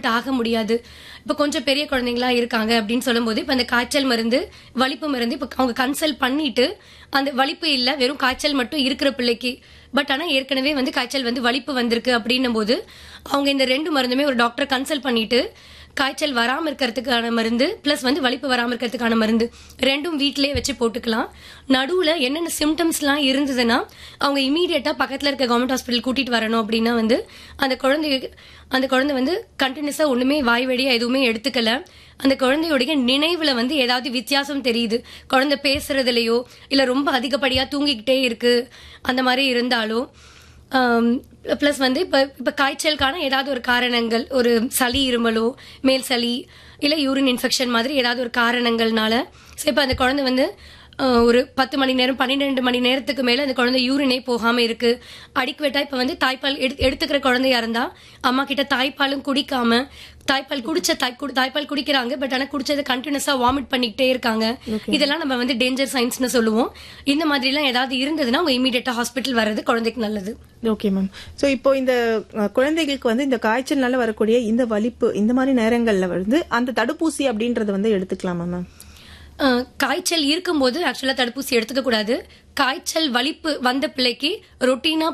admit ஆக முடியாது இப்போ கொஞ்சம் பெரிய குழந்தைங்களா இருக்காங்க அப்படின்னு சொல்லும்போது இப்போ அந்த காய்ச்சல் மருந்து வலிப்பு மருந்து இப்போ அவங்க கன்சல்ட் பண்ணிட்டு அந்த வலிப்பு இல்ல வெறும் காய்ச்சல் மட்டும் இருக்கிற பிள்ளைக்கு பட் ஆனா ஏற்கனவே வந்து காய்ச்சல் வந்து வலிப்பு வந்திருக்கு அப்படின்னும் போது அவங்க இந்த ரெண்டு மருந்துமே ஒரு டாக்டர் கன்சல்ட் பண்ணிட்டு காய்ச்சல் வராம இருக்கிறதுக்கான மருந்து பிளஸ் வந்து வலிப்பு வராம இருக்கிறதுக்கான மருந்து ரெண்டும் வீட்டிலேயே வச்சு போட்டுக்கலாம் நடுவுல என்னென்ன சிம்டம்ஸ்லாம் இருந்ததுன்னா அவங்க இமீடியட்டா பக்கத்துல இருக்க கவர்மெண்ட் ஹாஸ்பிட்டல் கூட்டிட்டு வரணும் அப்படின்னா வந்து அந்த குழந்தை அந்த குழந்தை வந்து கண்டினியூஸா ஒண்ணுமே வாய் வழியா எதுவுமே எடுத்துக்கல அந்த குழந்தையுடைய நினைவுல வந்து ஏதாவது வித்தியாசம் தெரியுது குழந்தை பேசுறதுலயோ இல்ல ரொம்ப அதிகப்படியா தூங்கிக்கிட்டே இருக்கு அந்த மாதிரி இருந்தாலோ ப்ளஸ் வந்து இப்போ இப்போ காய்ச்சலுக்கான ஏதாவது ஒரு காரணங்கள் ஒரு சளி இருமலோ மேல் சளி இல்லை யூரின் இன்ஃபெக்ஷன் மாதிரி ஏதாவது ஒரு காரணங்கள்னால ஸோ இப்போ அந்த குழந்தை வந்து அஹ், ஒரு பத்து மணி நேரம் பன்னிரெண்டு மணி நேரத்துக்கு மேல அந்த குழந்தை யூரினே போகாம இருக்கு அடிக்குவேட்டா இப்ப வந்து தாய்ப்பால் எடு- எடுத்துக்கிற குழந்தையா இருந்தா அம்மா கிட்ட தாய்ப்பாலும் குடிக்காம தாய்ப்பால் குடிச்ச தாய் குடி- தாய்ப்பால் குடிக்கிறாங்க பட் ஆனா குடிச்சதை கண்டினியூஸா வாமிட் பண்ணிக்கிட்டே இருக்காங்க இதெல்லாம் நம்ம வந்து டேஞ்சர் சைன்ஸ்னு சொல்லுவோம் இந்த மாதிரி எல்லாம் ஏதாவது இருந்ததுன்னா அவங்க இமீடியட்டா ஹாஸ்பிட்டல் வர்றது குழந்தைக்கு நல்லது ஓகே மேம் சோ இப்போ இந்த அஹ், குழந்தைகளுக்கு வந்து இந்த காய்ச்சல்னால வரக்கூடிய இந்த வலிப்பு இந்த மாதிரி நேரங்கள்ல வந்து அந்த தடுப்பூசி அப்படின்றத வந்து எடுத்துக்கலாமா மேம் அஹ், காய்ச்சல் இருக்கும்போது ஆக்சுவலா தடுப்பூசி எடுத்துக்க கூடாது காய்ச்சல் வலிப்பு வந்த பிள்ளைக்கு ரொட்டீனா